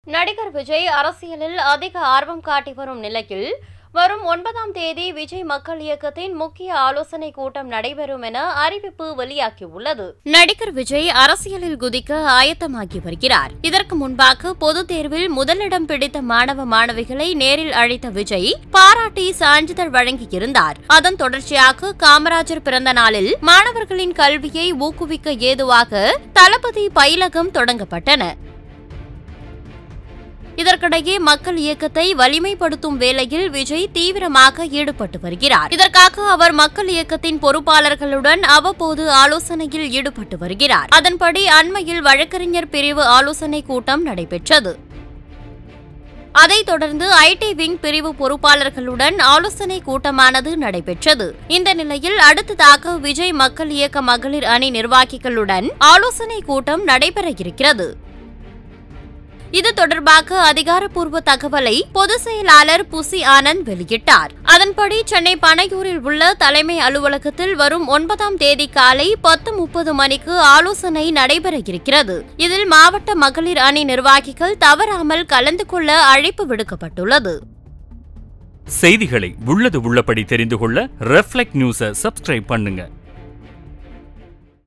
நடிகர் விஜய் அரசியலில் அதிக ஆர்வம் காட்டி வரும் நிலையில் வரும் ஒன்பதாம் தேதி விஜய் மக்கள் இயக்கத்தின் முக்கிய ஆலோசனை கூட்டம் நடைபெறும் என அறிவிப்பு வெளியாகியுள்ளது நடிகர் விஜய் அரசியலில் குதிக்க ஆயத்தமாகி வருகிறார் இதற்கு முன்பாக பொதுத் தேர்வில் முதலிடம் பிடித்த மாணவ மாணவிகளை நேரில் அழைத்த விஜய் பாராட்டி சான்றிதழ் வழங்கியிருந்தார் அதன் தொடர்ச்சியாக காமராஜர் பிறந்த நாளில் மாணவர்களின் கல்வியை ஊக்குவிக்க ஏதுவாக தளபதி பயிலகம் தொடங்கப்பட்டன இதற்கிடையே மக்கள் இயக்கத்தை வலிமைப்படுத்தும் வேலையில் விஜய் தீவிரமாக ஈடுபட்டு வருகிறார் இதற்காக அவர் மக்கள் இயக்கத்தின் பொறுப்பாளர்களுடன் அவ்வப்போது ஆலோசனையில் ஈடுபட்டு வருகிறார் அதன்படி அண்மையில் வழக்கறிஞர் பிரிவு ஆலோசனை கூட்டம் நடைபெற்றது அதைத் தொடர்ந்து ஐடி விங் பிரிவு பொறுப்பாளர்களுடன் ஆலோசனை கூட்டமானது நடைபெற்றது இந்த நிலையில் அடுத்ததாக விஜய் மக்கள் இயக்க மகளிர் அணி நிர்வாகிகளுடன் ஆலோசனை கூட்டம் நடைபெற இருக்கிறது இது தொடர்பாக அதிகாரப்பூர்வ தகவலை பொதுச் செயலாளர் புசி ஆனந்த் வெளியிட்டார் அதன்படி சென்னை பனையூரில் உள்ள தலைமை அலுவலகத்தில் வரும் ஒன்பதாம் தேதி காலை பத்து முப்பது மணிக்கு ஆலோசனை நடைபெற இருக்கிறது இதில் மாவட்ட மகளிர் அணி நிர்வாகிகள் தவறாமல் கலந்து கொள்ள அழைப்பு விடுக்கப்பட்டுள்ளது செய்திகளை உள்ளது உள்ளபடி தெரிந்து கொள்ள ரெஃப்ளெக்ட் நியூஸை சப்ஸ்கிரைப் பண்ணுங்க